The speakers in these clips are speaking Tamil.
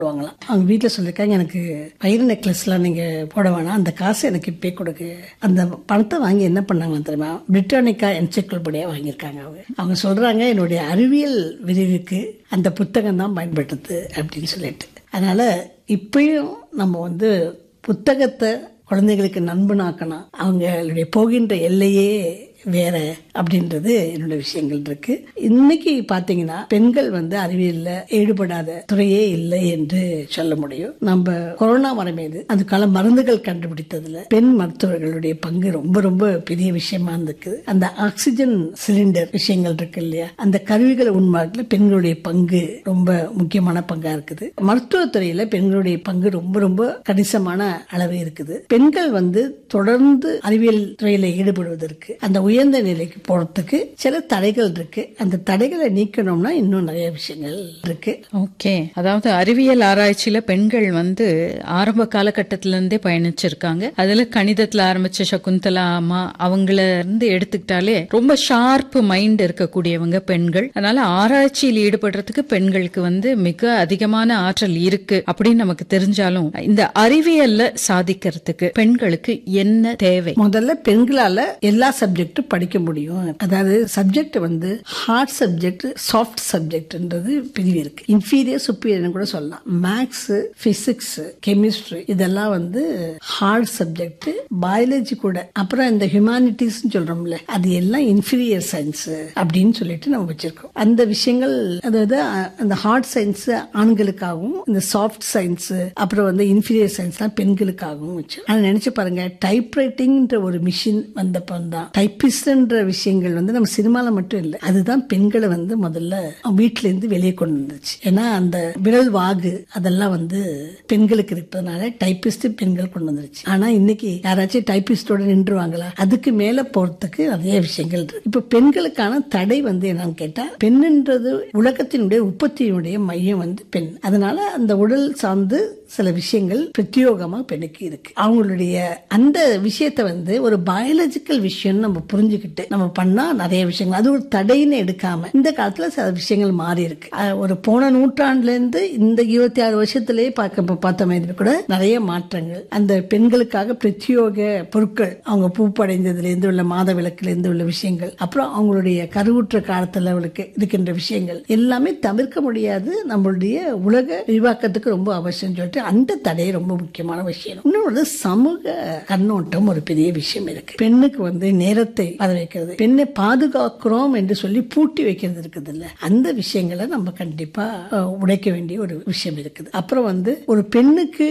வாங்கலாம் அவங்க வீட்டில் சொல்லியிருக்காங்க எனக்கு வயிறு நெக்லஸ்லாம் நீங்கள் போட வேணாம் அந்த காசை எனக்கு இப்பே கொடுக்கு அந்த பணத்தை வாங்கி என்ன பண்ணாங்க தெரியுமா பிரிட்டானிக்கா என்சைக்ளோபடியாக வாங்கியிருக்காங்க அவங்க அவங்க சொல்கிறாங்க என்னுடைய அறிவியல் விரிவுக்கு அந்த புத்தகம் தான் பயன்படுத்துது அப்படின்னு சொல்லிட்டு அதனால் இப்பயும் நம்ம வந்து புத்தகத்தை குழந்தைகளுக்கு நண்பனாக்கணும் அவங்களுடைய போகின்ற எல்லையே வேற அப்படின்றது என்னோட விஷயங்கள் இருக்கு இன்னைக்கு பாத்தீங்கன்னா பெண்கள் வந்து அறிவியல்ல ஈடுபடாத துறையே இல்லை என்று சொல்ல முடியும் நம்ம கொரோனா வரமேது அதுக்கான மருந்துகள் கண்டுபிடித்ததுல பெண் மருத்துவர்களுடைய பங்கு ரொம்ப ரொம்ப பெரிய விஷயமா இருந்திருக்கு அந்த ஆக்சிஜன் சிலிண்டர் விஷயங்கள் இருக்கு இல்லையா அந்த கருவிகளை உண்மையில பெண்களுடைய பங்கு ரொம்ப முக்கியமான பங்கா இருக்குது மருத்துவத்துறையில பெண்களுடைய பங்கு ரொம்ப ரொம்ப கணிசமான அளவு இருக்குது பெண்கள் வந்து தொடர்ந்து அறிவியல் துறையில ஈடுபடுவதற்கு அந்த உயர்ந்த நிலைக்கு போறதுக்கு சில தடைகள் இருக்கு அந்த தடைகளை நீக்கணும்னா இன்னும் நிறைய விஷயங்கள் இருக்கு ஓகே அதாவது அறிவியல் ஆராய்ச்சியில பெண்கள் வந்து ஆரம்ப காலகட்டத்தில இருந்தே பயணிச்சிருக்காங்க அதுல கணிதத்துல ஆரம்பிச்ச சகுந்தலா அம்மா அவங்கள இருந்து எடுத்துக்கிட்டாலே ரொம்ப ஷார்ப் மைண்ட் இருக்கக்கூடியவங்க பெண்கள் அதனால ஆராய்ச்சியில் ஈடுபடுறதுக்கு பெண்களுக்கு வந்து மிக அதிகமான ஆற்றல் இருக்கு அப்படின்னு நமக்கு தெரிஞ்சாலும் இந்த அறிவியல்ல சாதிக்கிறதுக்கு பெண்களுக்கு என்ன தேவை முதல்ல பெண்களால எல்லா சப்ஜெக்டும் படிக்க முடியும் அதாவது சப்ஜெக்ட் வந்து ஹார்ட் சப்ஜெக்ட் சாஃப்ட் சப்ஜெக்ட்ன்றது பிரிவு இருக்கு இன்ஃபீரியர் சுப்பீரியர் கூட சொல்லலாம் மேக்ஸ் பிசிக்ஸ் கெமிஸ்ட்ரி இதெல்லாம் வந்து ஹார்ட் சப்ஜெக்ட் பயாலஜி கூட அப்புறம் இந்த ஹியூமானிட்டிஸ் சொல்றோம்ல அது எல்லாம் இன்ஃபீரியர் சயின்ஸ் அப்படின்னு சொல்லிட்டு நம்ம வச்சிருக்கோம் அந்த விஷயங்கள் அதாவது அஹ், அந்த ஹார்ட் சயின்ஸ் ஆண்களுக்காகவும் இந்த சாஃப்ட் சயின்ஸ் அப்புறம் வந்து இன்ஃபீரியர் சயின்ஸ்லாம் பெண்களுக்காகவும் வச்சு ஆனா நினைச்சு பாருங்க டைப் ரைட்டிங்ன்ற ஒரு மிஷின் வந்தப்போ தான் டைப்பிஸ்ட்ன்ற விஷயங்கள் வந்து நம்ம சினிமால மட்டும் இல்லை அதுதான் பெண்களை வந்து முதல்ல வீட்டுல இருந்து வெளியே கொண்டு வந்துச்சு ஏன்னா அந்த விரல் வாகு அதெல்லாம் வந்து பெண்களுக்கு இருப்பதனால டைப்பிஸ்ட் பெண்கள் கொண்டு வந்துருச்சு ஆனா இன்னைக்கு யாராச்சும் டைப்பிஸ்டோட நின்றுவாங்களா அதுக்கு மேல போறதுக்கு நிறைய விஷயங்கள் இருக்கு இப்ப பெண்களுக்கான தடை வந்து என்னன்னு கேட்டா பெண்ணுன்றது உலகத்தினுடைய உற்பத்தியினுடைய மையம் வந்து பெண் அதனால அந்த உடல் சார்ந்து சில விஷயங்கள் பிரத்யோகமா பெண்ணுக்கு இருக்கு அவங்களுடைய அந்த விஷயத்தை வந்து ஒரு பயாலஜிக்கல் விஷயம் நம்ம புரிஞ்சுக்கிட்டு நம்ம பண்ணா நிறைய விஷயங்கள் அது ஒரு தடைன்னு எடுக்காம இந்த காலத்துல சில விஷயங்கள் மாறி இருக்கு அஹ் ஒரு போன நூற்றாண்டுல இருந்து இந்த இருபத்தி ஆறு வருஷத்திலேயே பார்க்க இப்ப பார்த்த மாதிரி கூட நிறைய மாற்றங்கள் அந்த பெண்களுக்காக பிரத்யோக பொருட்கள் அவங்க பூப்படைந்ததுல இருந்து உள்ள மாத விளக்குல இருந்து உள்ள விஷயங்கள் அப்புறம் அவங்களுடைய கருவுற்ற காலத்துல அவளுக்கு இருக்கின்ற விஷயங்கள் எல்லாமே தவிர்க்க முடியாது நம்மளுடைய உலக விரிவாக்கத்துக்கு ரொம்ப அவசியம் சொல்லிட்டு அந்த தடை ரொம்ப முக்கியமான விஷயம் இன்னொரு சமூக கண்ணோட்டம் ஒரு பெரிய விஷயம் இருக்கு பெண்ணுக்கு வந்து நேரத்தை பத வைக்கிறது பெண்ணை பாதுகாக்கிறோம் என்று சொல்லி பூட்டி வைக்கிறது இருக்குது இல்ல அந்த விஷயங்களை நம்ம கண்டிப்பா அஹ், உடைக்க வேண்டிய ஒரு விஷயம் இருக்குது அப்புறம் வந்து ஒரு பெண்ணுக்கு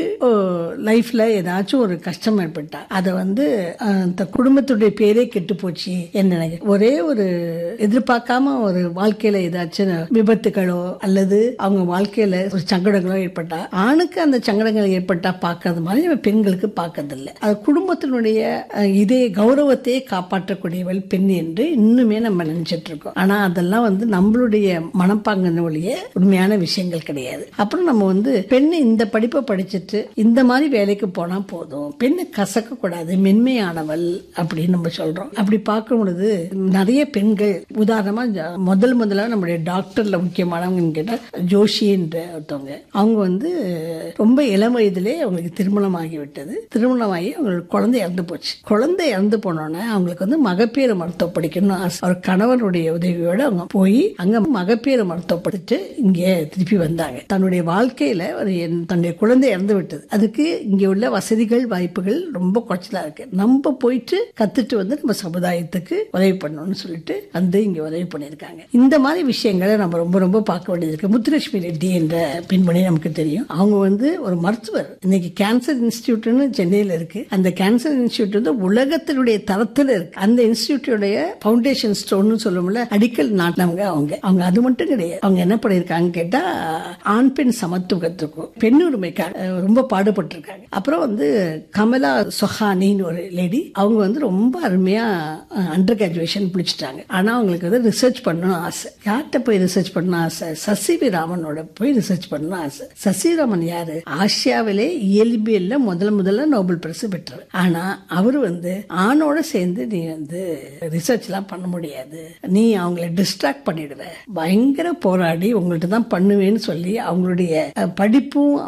லைஃப்ல ஏதாச்சும் ஒரு கஷ்டம் ஏற்பட்டா அதை வந்து அஹ், அந்த குடும்பத்துடைய பேரே கெட்டு போச்சு என்ன நினைக்க ஒரே ஒரு எதிர்பார்க்காம ஒரு வாழ்க்கையில ஏதாச்சும் விபத்துகளோ அல்லது அவங்க வாழ்க்கையில ஒரு சங்கடங்களோ ஏற்பட்டா ஆணுக்கு அந்த சங்கடங்கள் ஏற்பட்டா பார்க்கறது மாதிரி நம்ம பெண்களுக்கு பார்க்கறது இல்லை அது குடும்பத்தினுடைய அஹ், இதே கௌரவத்தையே காப்பாற்றக்கூடியவள் பெண் என்று இன்னுமே நம்ம நினைச்சிட்டு இருக்கோம் ஆனா அதெல்லாம் வந்து நம்மளுடைய மனப்பாங்கன ஒழிய உண்மையான விஷயங்கள் கிடையாது அப்புறம் நம்ம வந்து பெண்ணு இந்த படிப்பை படிச்சுட்டு இந்த மாதிரி வேலைக்கு போனா போதும் பெண்ணு கசக்க கூடாது மென்மையானவள் அப்படின்னு நம்ம சொல்றோம் அப்படி பார்க்கும் பொழுது நிறைய பெண்கள் உதாரணமா ஜ- முதல் முதல்ல நம்முடைய டாக்டர்ல முக்கியமானவங்கன்னு கேட்டா ஜோஷி என்ற ஒருத்தவங்க அவங்க வந்து ரொம்ப இளம் வயதிலே அவங்களுக்கு திருமணம் ஆகிவிட்டது திருமணமாகி அவங்களுக்கு குழந்தை இறந்து போச்சு குழந்தை இறந்து போனோன்னே அவங்களுக்கு வந்து மகப்பேறு மருத்துவம் படிக்கணும்னு ஆசை அவர் கணவனுடைய உதவியோட அவங்க போய் அங்க மகப்பேறு மருத்துவம் படிச்சுட்டு இங்க திருப்பி வந்தாங்க தன்னுடைய வாழ்க்கையில ஒரு என்- தன்னுடைய குழந்தை இறந்து விட்டது அதுக்கு இங்க உள்ள வசதிகள் வாய்ப்புகள் ரொம்ப குறைச்சலா இருக்கு நம்ம போயிட்டு கத்துட்டு வந்து நம்ம சமுதாயத்துக்கு உதவி பண்ணணும்னு சொல்லிட்டு வந்து இங்க உதவி பண்ணியிருக்காங்க இந்த மாதிரி விஷயங்களை நம்ம ரொம்ப ரொம்ப பார்க்க வேண்டியது இருக்கு முத்துலட்சுமி ரெட்டி என்ற பெண்மணி நமக்கு தெரியும் அவங்க வந்து ஒரு மருத்துவர் இன்னைக்கு கேன்சர் இன்ஸ்டிடியூட்னு சென்னையில இருக்கு அந்த கேன்சர் இன்ஸ்டிடியூட் வந்து உலகத்தினுடைய தரத்துல இருக்கு அந்த இன்ஸ்டிடியூட்டுடைய ஃபவுண்டேஷன் ஸ்டோன்னு சொல்லுவோம்ல அடிக்கல் நாட்டினவங்க அவங்க அவங்க அது மட்டும் கிடையாது அவங்க என்ன பண்ணிருக்காங்க கேட்டா ஆண் பெண் சமத்துவத்துக்கும் பெண் உரிமைக்காக அஹ், ரொம்ப பாடுபட்டிருக்காங்க அப்புறம் வந்து கமலா சொஹானின்னு ஒரு லேடி அவங்க வந்து ரொம்ப அருமையா அண்டர் கிராஜுவேஷன் பிடிச்சிட்டாங்க ஆனா அவங்களுக்கு வந்து ரிசர்ச் பண்ணணும் ஆசை யார்கிட்ட போய் ரிசர்ச் பண்ணணும் ஆசை சசிவி ராமனோட போய் ரிசர்ச் பண்ணணும் ஆசை சசிராமன் யாரு ஆசியாவிலே இயல்பியல்ல முதல் முதல்ல நோபல் பரிசு பெற்றவர் ஆனா அவர் வந்து ஆணோட சேர்ந்து நீ வந்து வந்து ரிசர்ச் எல்லாம் பண்ண முடியாது நீ அவங்கள டிஸ்ட்ராக்ட் பண்ணிடுவ பயங்கர போராடி உங்கள்ட்ட தான் பண்ணுவேன்னு சொல்லி அவங்களுடைய அஹ், படிப்பும்